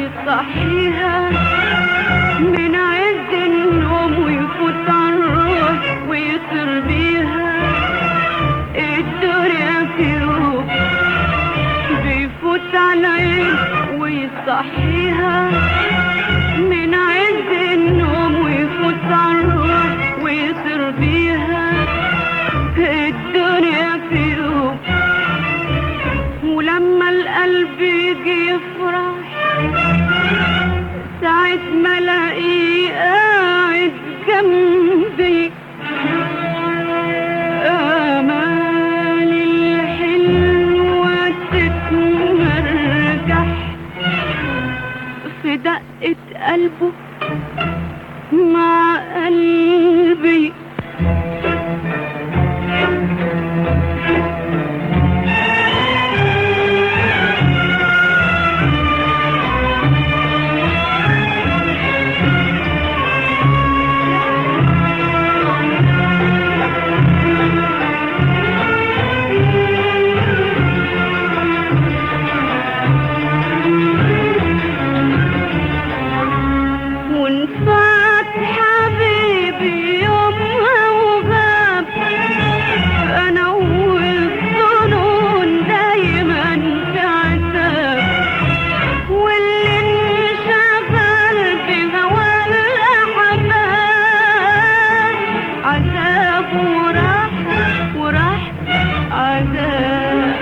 ويصحيها من عز النوم ويفوت عالروح ويطير بيها الدنيا في روح بيفوت على العين ويصحيها من عز النوم ويفوت عالروح ويطير بيها الدنيا في روح ولما القلب يجي يفرح ساعة ما الاقيه قاعد جنبي آمالي الحلوة تتمرجح في دقة قلبه مع قلبي ونفات حبيبي يومها وغاب انا والظنون دايما في عتاب واللي انشغل بهوى الاحباب عذاب وراح وراح عذاب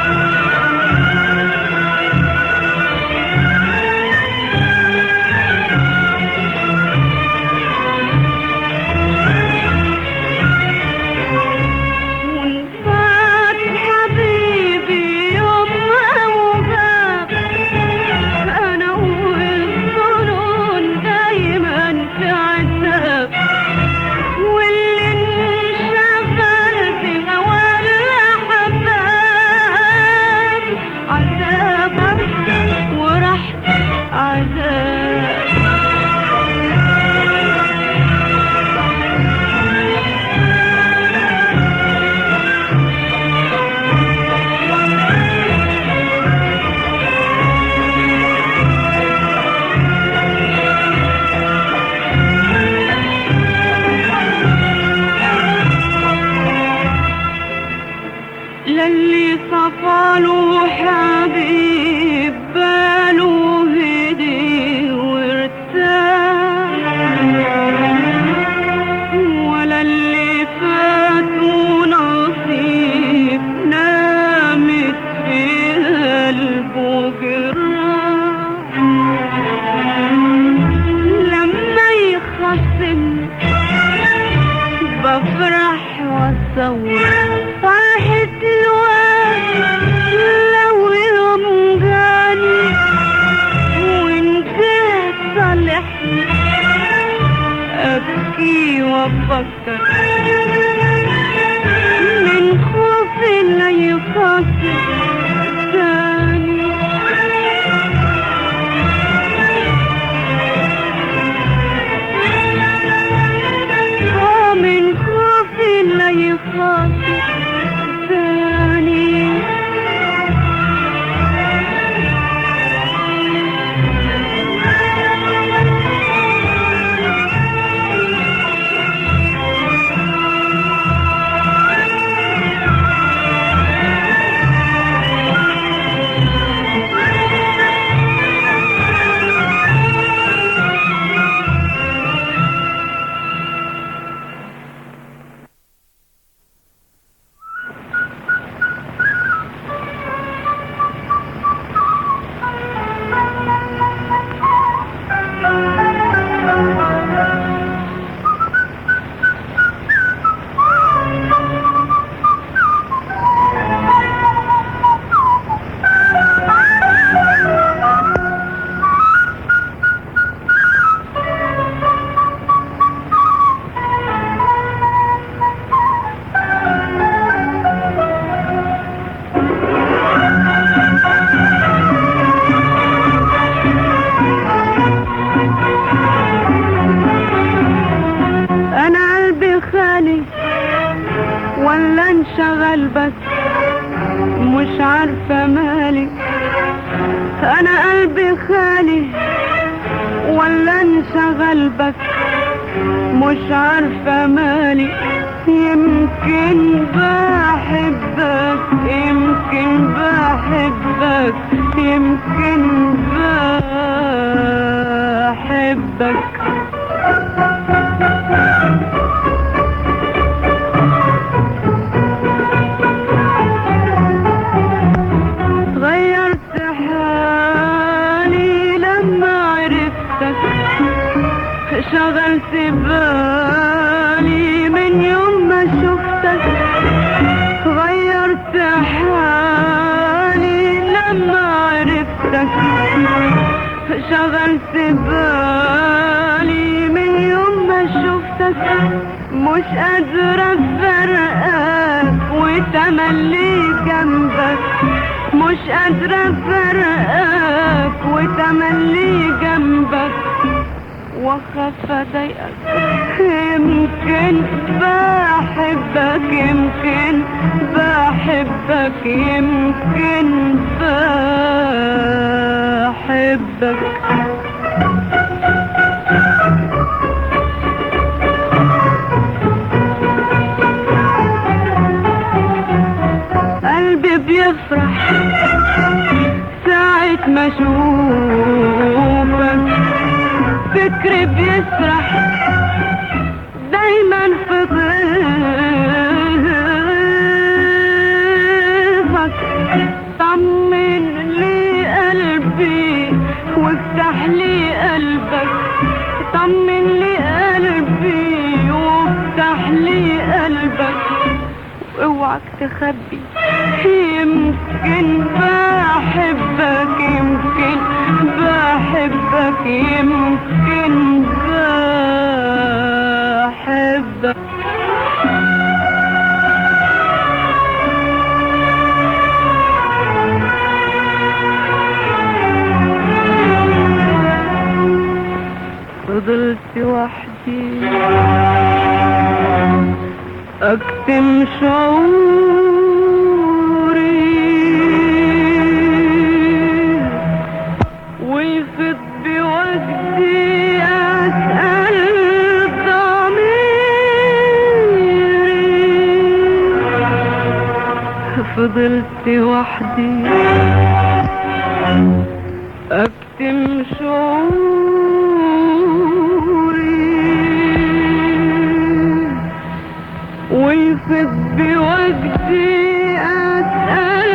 ونفات حبيبي يومها وغاب انا والظنون دايما في عتاب واللي انشغل بهوى الاحباب عذاب وراح عذاب للي صفاله حبيب باله هدي وارتاح ولا اللي فاته نصيب نامت في قلبه جراح لما يخصم بفرح واصور فرحة الواد لو يوم جاني وان جه صالحني ابكي وافكر من خوفي لا يخاطر تاني آه من خوفي لا يخاطر تاني انا قلبي خالي ولا انشغل بس مش عارفة مالي انا قلبي خالي ولا انشغل بك مش عارفة مالي يمكن بحبك يمكن بحبك يمكن بحبك غيرت حالي لما عرفتك شغلت بالي من يوم ما شفتك غيرت حالي لما عرفتك شغلت بالي من يوم ما شفتك مش قادرة افرقك وتملي جنبك مش قادرة افرقك وتملي جنبك واخاف اضايقك يمكن بحبك يمكن بحبك يمكن بحبك قلبي بيفرح ساعة ما اشوفك فكري بيسرح دايما في ضيفك طمن لي قلبي وافتح لي قلبك طمن لي قلبي وافتح لي قلبك اوعك تخبي يمكن بحبك يمكن بحبك يمكن بحبك فضلت وحدي اكتم شعوري ويفض بوجدي اسال ضميري فضلت وحدي اكتم شعوري ويفض بوجدي أسأل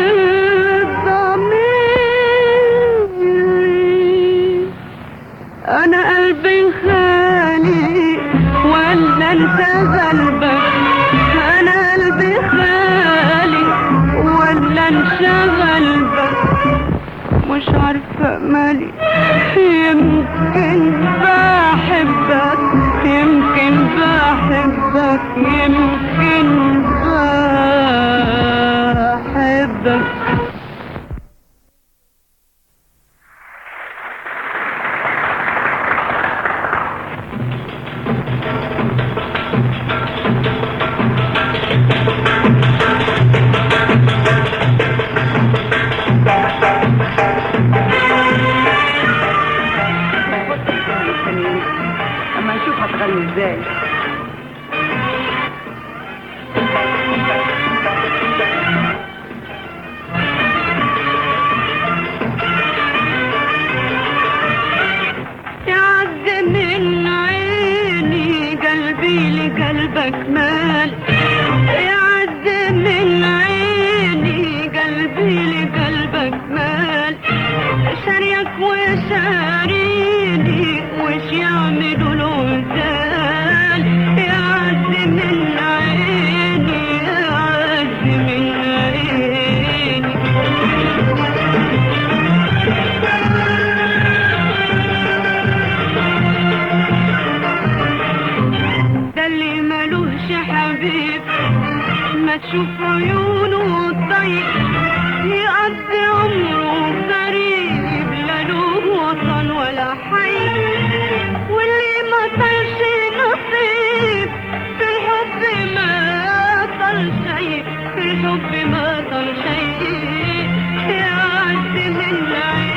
ضميري أنا قلبي خالي ولا انت قلبك أنا قلبي خالي ولا انشغل بك مش عارفة مالي يمكن بحبك يمكن بحبك يمكن بحبك اما نشوف هتغني ازاي يعد من عيني قلبي لقلبك مال يعد من عيني قلبي لقلبك مال شاريك وشاريني وش يعملوا له زال يعد من عيني يعد من عيني ده اللي ملوش حبيب ما تشوف عيونه الضيق يقضي عمره غريب لا له وطن ولا حي واللي ما طلش نصيب في الحب ما طل شيء في الحب ما طل شيء يعد من العين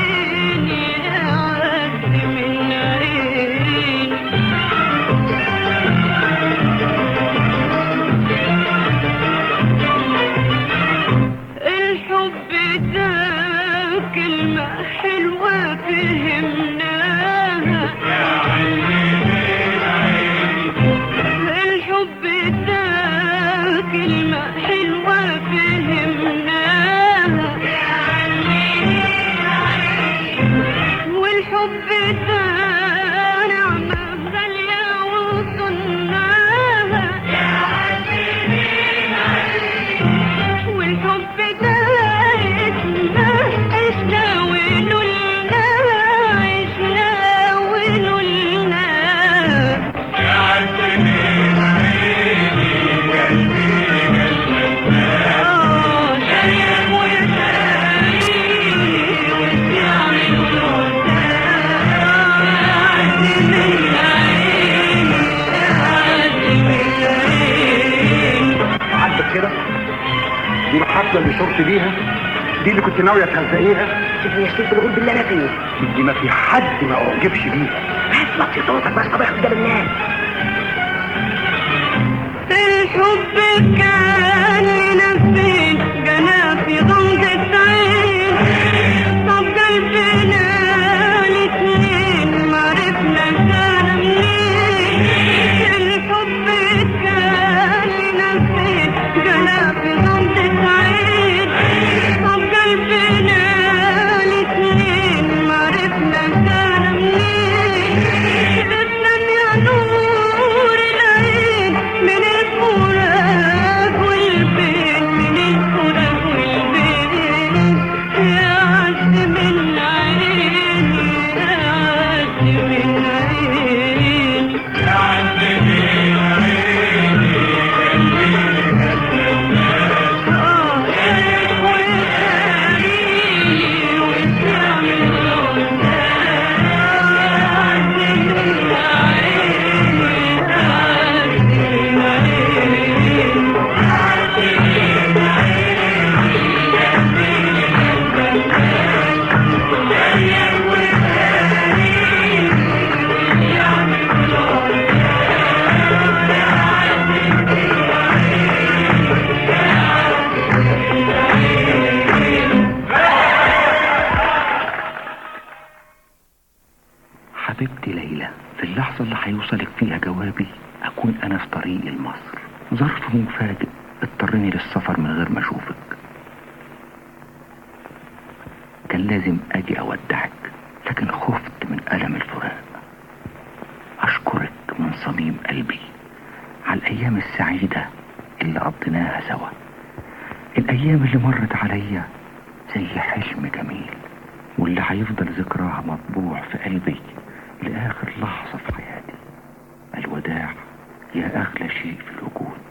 الحفله اللي شرت بيها دي اللي كنت ناويه تهزقيها شوفني يا شريف الغول بالله انا فيه دي ما في حد ما اعجبش بيها بس وطي صوتك بس طبيعي قدام الناس الحب كان لنفسي جنافي غمضة عين طب قلبنا الاتنين معرفنا كان منين الحب كان لنفسي جنافي غمضة عين طب قلبنا الاتنين معرفنا كان منين اسلم يا نور العين من الفراق والبين من الفراق والبين يا عز من عيني يا عز من عيني آه وساري وسامي حبيبتي ليلى في اللحظة اللي هيوصلك فيها جوابي أكون أنا في طريقي لمصر ظرف مفاجئ اضطرني للسفر من غير ما أشوفك كان لازم أجي أودعك لكن خفت من ألم الفراق أشكرك من صميم قلبي على الأيام السعيدة اللي قضيناها سوا الأيام اللي مرت عليا زي حلم جميل واللي هيفضل ذكراها مطبوع في قلبي لآخر لحظة في حياتي الوداع يا أغلى شيء في الوجود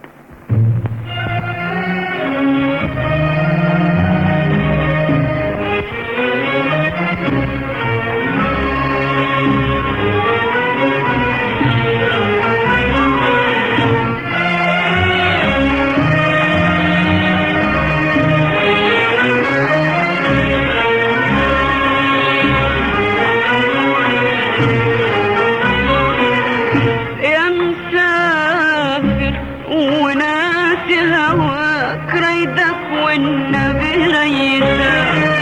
يا مسافر وناسي هواك ريدك والنبي ريدك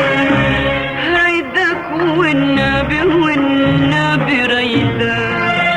ريدك والنبي والنبي ريدك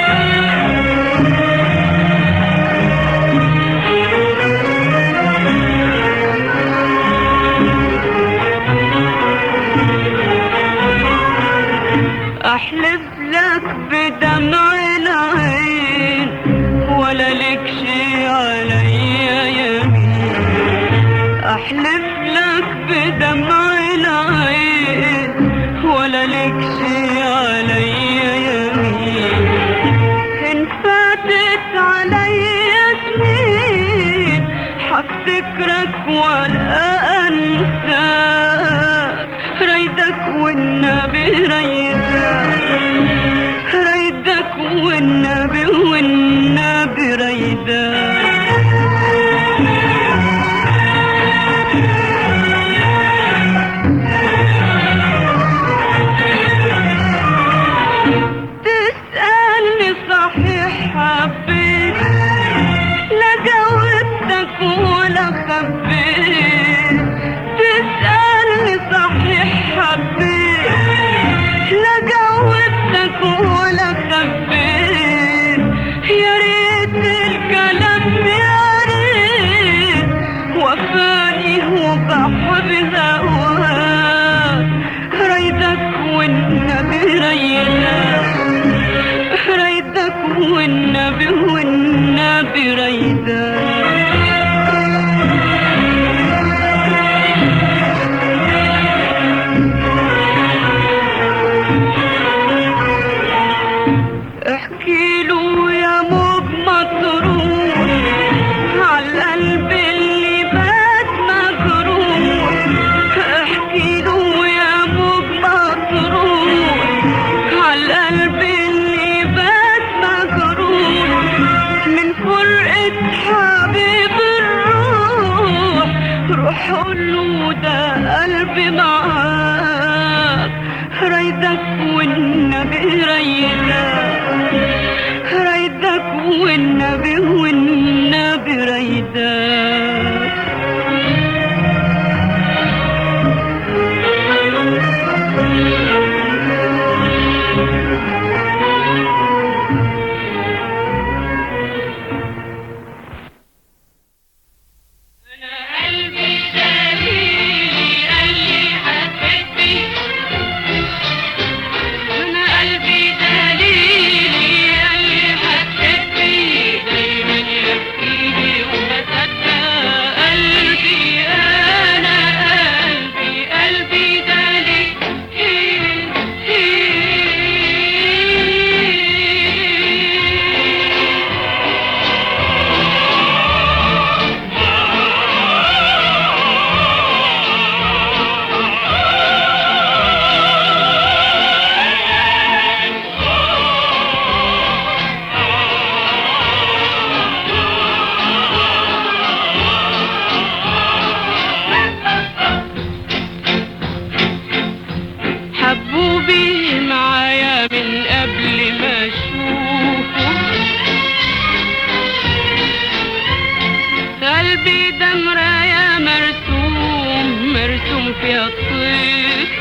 احلف لك بدمع العين ولا لك شي عليا يمين احلف لك بدمع العين ولا لك شي عليا يمين ان فاتت عليا سنين حفتكرك ولا انساك ريدك والنبي ريدك ريدك والنبي والنبي ريدك تسألني صحيح حبيت لا جاوبتك ولا خبيت تسألني صحيح حبيت لا جاوبتك ولا خبيت يا ريت الكلام يا ريت وفاني وبحب هواك ريدك والنبي ريدك ريدك والنبي والنبي ريدك احكي له يا موج مطروح على القلب اللي بات مجروح احكي له يا موج مطروح على القلب اللي بات مجروح والنبي والنبي ريداك أنا قلبي دليلي قلبي حبيبي دايما يبكيلي وما صدق قلبي أنا قلبي قلبي دليلي حبوبي معايا من قبل ما اشوفه قلبي ده مرايا مرسوم مرسوم فيها الطيف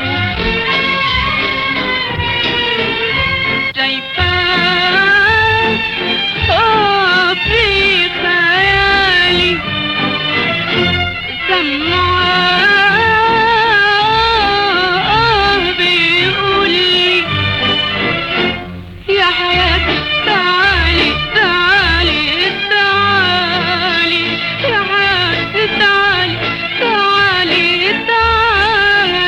شايفاه آه في خيالي سمعاه بيقولي يا حياتي تعالي تعالي تعالي يا حياتي تعالي تعالي تعالي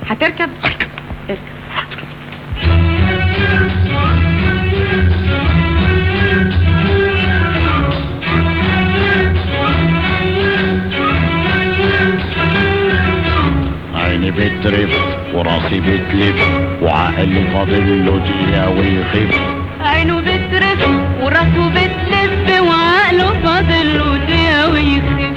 هتركب اركب اركب عيني بترف وراسي بتلف وعقلي فاضل له دقيقة ويخف عينه بترف وراسه بتلف وعقله فاضل له دقيقة ويخف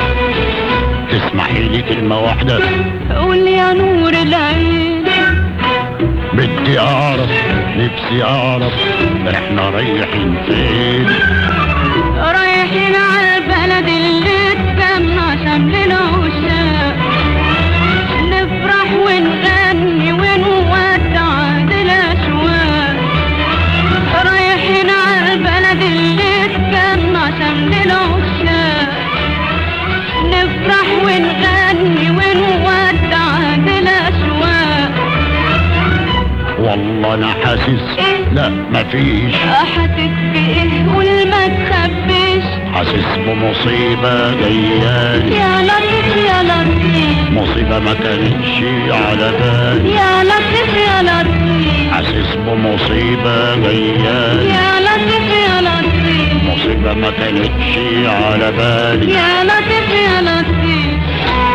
تسمحي لي كلمة واحدة قول يا نور العين بدي أعرف نفسي أعرف إحنا رايحين فين رايحين على البلد اللي تجمع شمل العشاق نفرح ونغني ونودع الأشواق رايحين على البلد اللي تجمع شمل العشاق نفرح ونغني ونودع الأشواق والله أنا حاسس لا مفيش حاسس بإيه قول ما تخبيش حاسس بمصيبة جايالي يا لطيف يا لطيف مصيبة ما كانتش على بالي يا لطيف يا لطيف حاسس بمصيبة جايالي يا لطيف يا لطيف مصيبة ما كانتش على بالي يا لطيف يا لطيف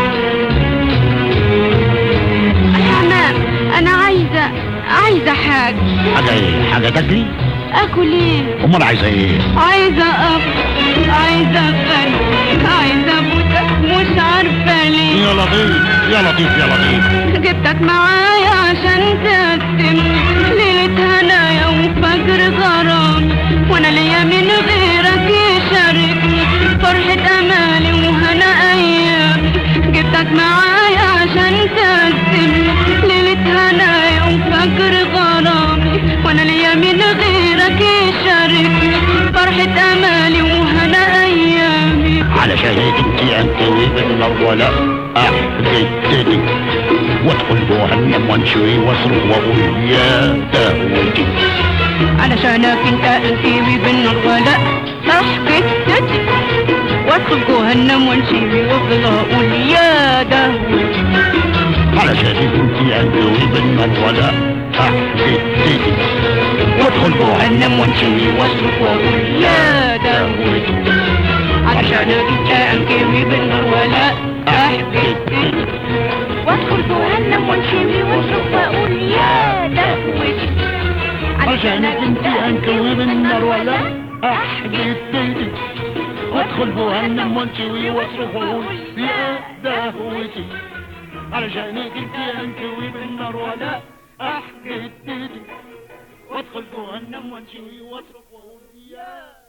انا انا عايزه عايزه حاجه حاجة ايه حاجة تاكلي اكل ايه امال عايزة ايه عايزه افطر عايزه اغني عايزه ابوسك مش عارفه ليه يا لطيف يا لطيف يا لطيف جبتك معايا عشان تقدم ليلة هنايا وفجر غرام وانا ليا من غيرك يشاركني فرحة امالي وهنا ايام جبتك معايا عشان تقدم ليلة هنايا وفجر غرامي وانا ليا من غيرك يشاركني فرحة امالي وهنا ايامي علشان انت انكوي بالنار ولا احددتني وادخل جهنم وانشوي واصرخ واقول يا دهوتي علشانك انت انتيبي بالنار ولا احكي تتي وادخل جهنم وانشيبي وافضل اقول يا دهوتي علشان انت انكوي بالنار ولا احددتني وادخل جهنم وانشوي واصرخ واقول يا دهوتي علشانك انت انكيبي بالنار ولا احكي تتي وادخل جهنم وانشيبي واصرخ واقول يا دهوتي علشانك انت انكوي بالنار ولا احددتني وادخل جهنم وانشوي واصرخ واقول يا دهوتي علشانك انت انكوي بالنار ولا احددتني وادخل جهنم وانشوي واصرخ واقول يا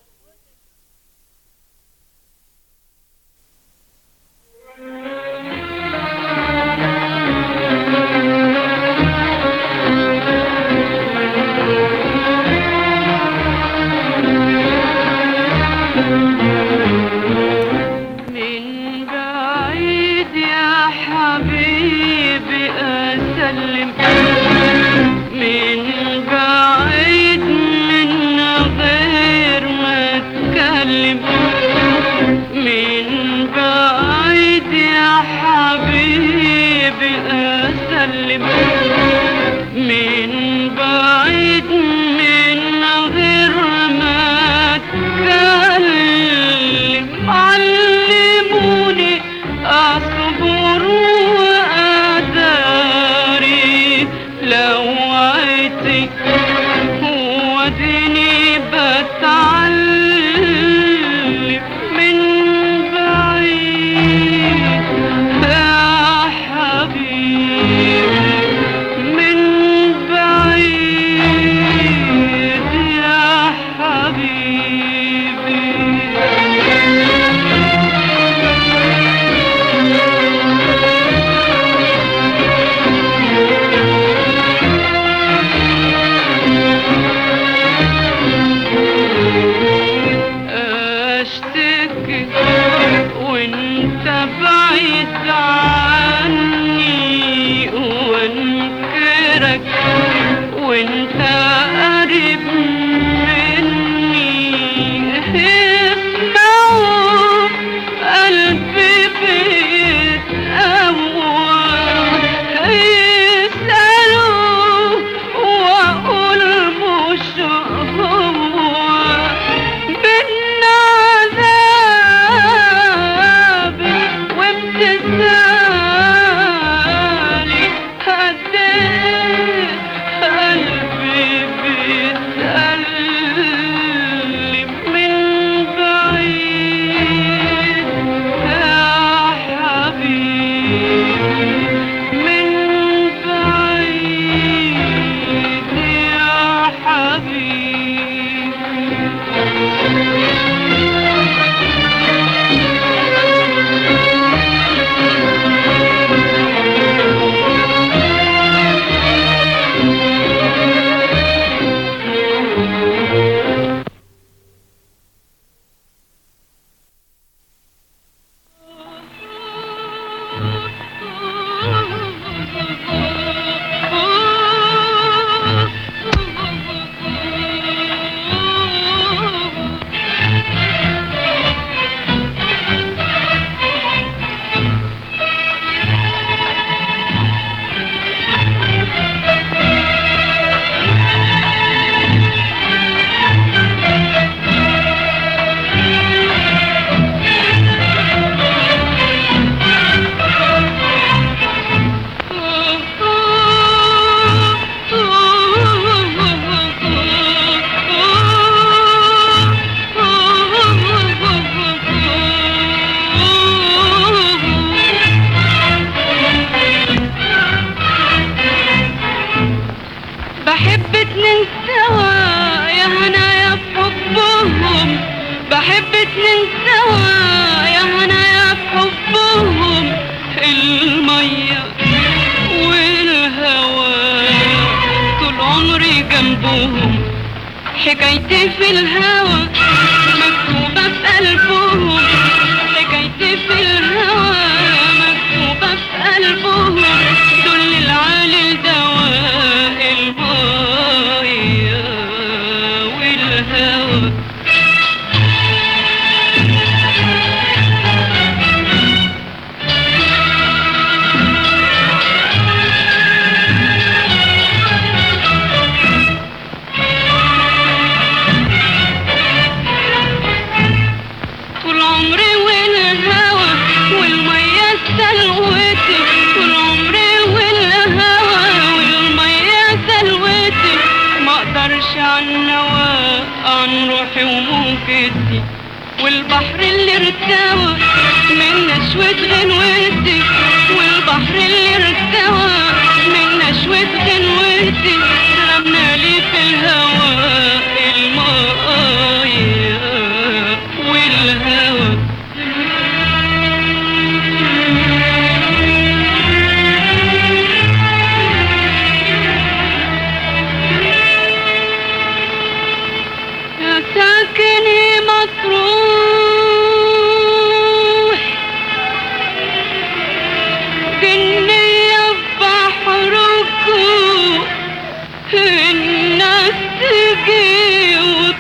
من بعيد يا حبيبي أسلم من بعيد من غير ما أتكلم من بعيد يا حبيبي أسلم من بعيد من غير ما أتكلم علموني أصبر وأداري لو عيتي وديني بتعلم من بعيد يا حبيبي من بعيد يا حبيبي اشتكي وانت بعيد عني وانكرك وانت قريب مني اسمعوا قلبي بيتقوى بحب اتنين سوا يا هنايا بحبهم المية والهوا طول عمري جنبهم حكايتي في الهوى مكتوبة في قلبهم حكايتي في الهوى مكتوبة في قلبهم دول العالي دواء المية والهوى طول عمري والهوى والمية سلوتي طول عمري والهوى والمية سلوتي ما اقدرش عن نوا عن روحي وموجتي والبحر اللي ارتوى من نشوة غنوتي والبحر اللي ارتوى من نشوة غنوتي رمنا لي في الهوى المايه والهوى يا ساكني مطروح جنية بحركم الناس تجي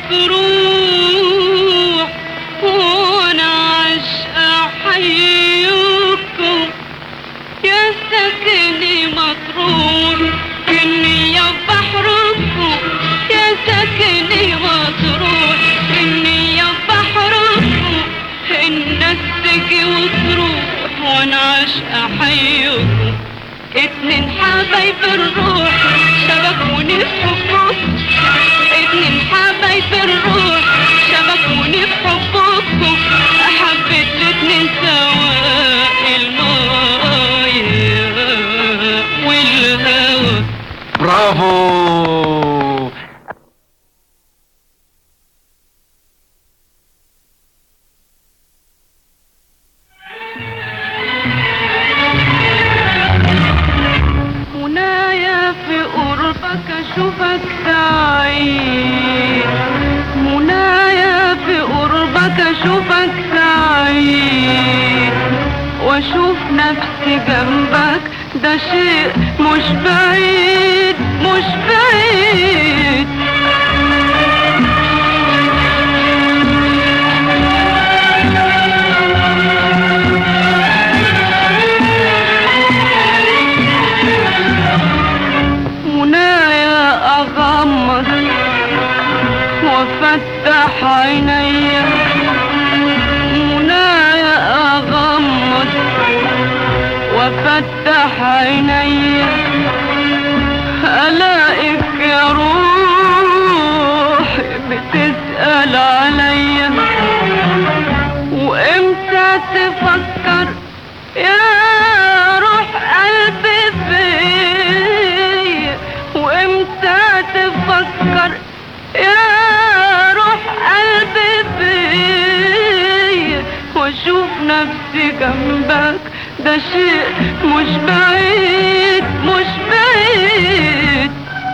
وتروح وانا عشقة احييكم يا ساكني مطروح جنية بحركم يا ساكني مطروح جنية بحركم الناس تجي وتروح وانا عشقة احييكم اتنين حبايب الروح شبكوني في حبكم اتنين حبايب الروح شبكوني في حبكم حبيت الاتنين سوا المايه والهوى برافو منايا في قربك اشوفك سعيد منايا في قربك اشوفك سعيد واشوف نفسي جنبك ده شيء مش بعيد مش بعيد منايا اغمض وافتح عيني منايا اغمض وافتح عيني الاقيك يا روح بتسأل عليا وامتى تفكر يا روح قلبي فيا وامتى تفكر يا روح قلبي فيا واشوف نفسي جنبك ده شيء مش بعيد مش بعيد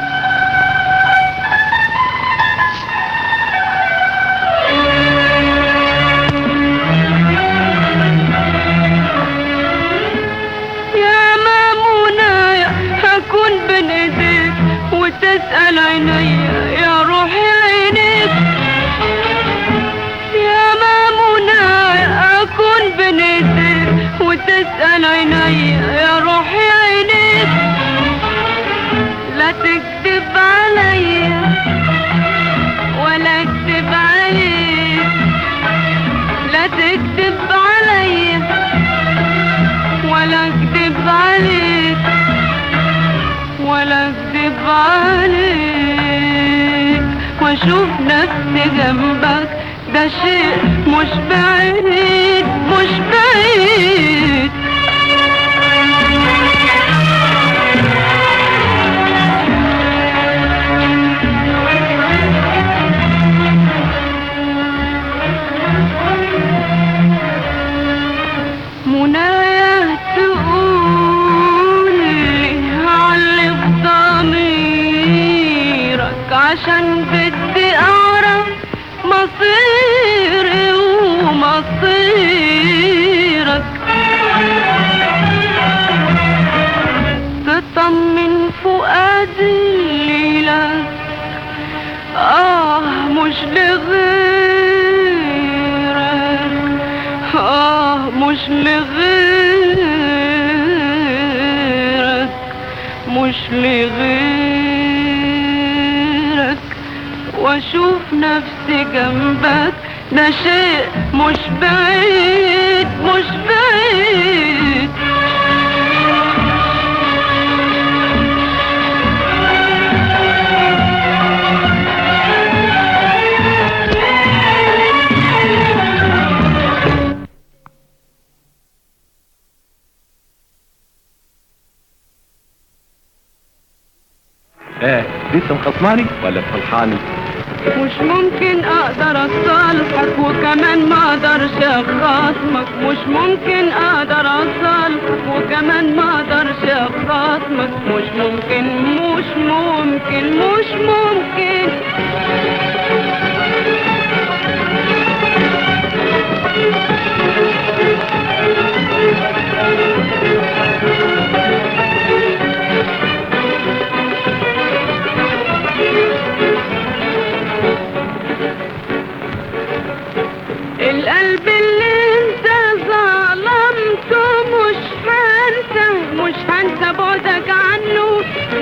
يا مامونة هكون بين ايديك وتسأل عيني يا روحي عينيك يا مامونة اكون بين ايديك وتسأل عيني يا روحي عينيك لا تكذب عليا ولا اكذب عليك لا تكذب عليا ولا اكذب عليك ولا اكذب عليك واشوف نفسي جنبك ده شيء مش بعيد مش بعيد مش لغيرك مش لغيرك واشوف نفسي جنبك ده شيء مش بعيد مش بعيد ايه لسه مخصماني ولا بصلحاني مش ممكن اقدر اصالحك وكمان ما اقدرش اخاصمك مش ممكن اقدر اصالحك وكمان ما اقدرش اخاصمك مش ممكن مش ممكن مش ممكن القلب اللي انت ظلمته مش هنسى مش هنسى بعدك عنه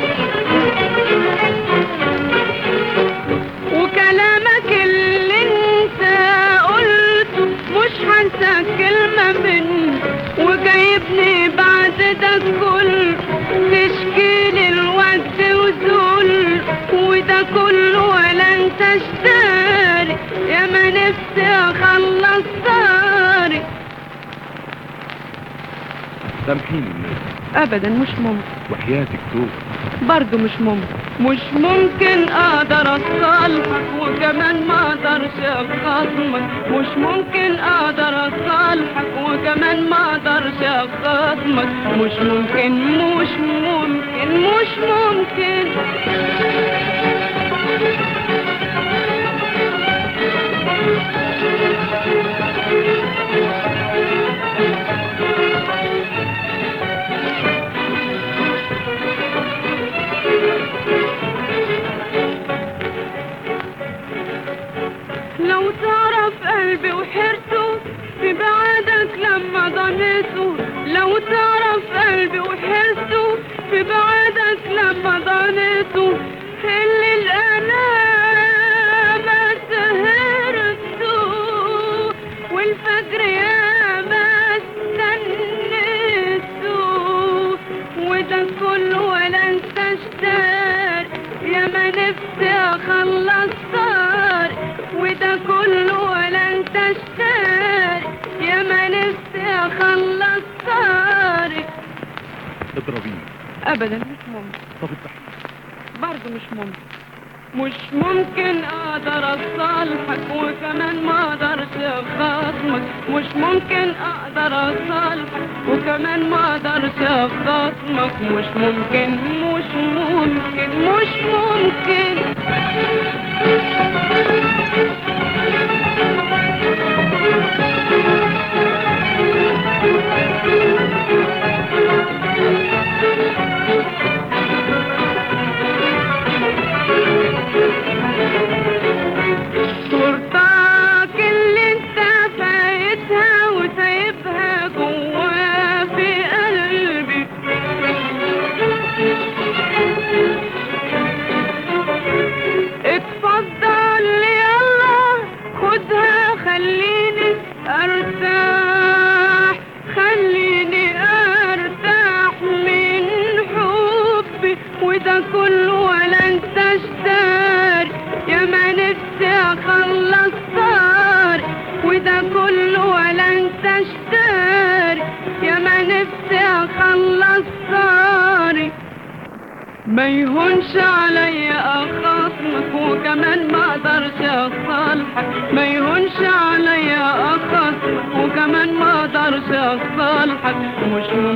وكلامك اللي انت قلته مش هنسى كلمة منه وجايبني بعد ده كله تشكيلي الوقت وذل وده كله ولا انت اشتاري يا ما نفسي اخلص صاري سامحيني الناس ابدا مش ممكن وحياتك دوب برضه مش ممكن مش ممكن اقدر اصالحك وكمان ما اقدرش اخاصمك مش ممكن اقدر اصالحك وكمان ما اقدرش اخاصمك مش ممكن مش ممكن مش ممكن لو تعرف قلبي وحرته في بعدك لما ضنيته لو تعرف قلبي وحرته في بعدك لما ضنيته اللي الأنام سهرته والفجر يا ما استنيته وده كله ولا انت اشتار يا ما نفسي اخلص صار وده كله ولا انت اشتار يا ما نفسي اخلص صار اضربيني ابدا مش ممكن طب اذبحيني برضه مش ممكن مش ممكن اقدر اصالحك وكمان ما اقدرش اخاصمك مش ممكن اقدر اصالحك وكمان ما اقدرش اخاصمك مش ممكن مش ممكن مش ممكن صورتك اللي انت فايتها وسايبها جوا في قلبي اتفضل يلا خدها خليني ارتاح خليني ارتاح من حبي وده كله ولا انت اشتار يا ما نفسي اخلص صار وده كله ولا انت اشتار يا ما نفسي اخلص صاري ما يهونش عليا اخاصمك وكمان ما اقدرش اصالحك ما يهونش عليا اخاصمك وكمان ما اقدرش اصالحك مش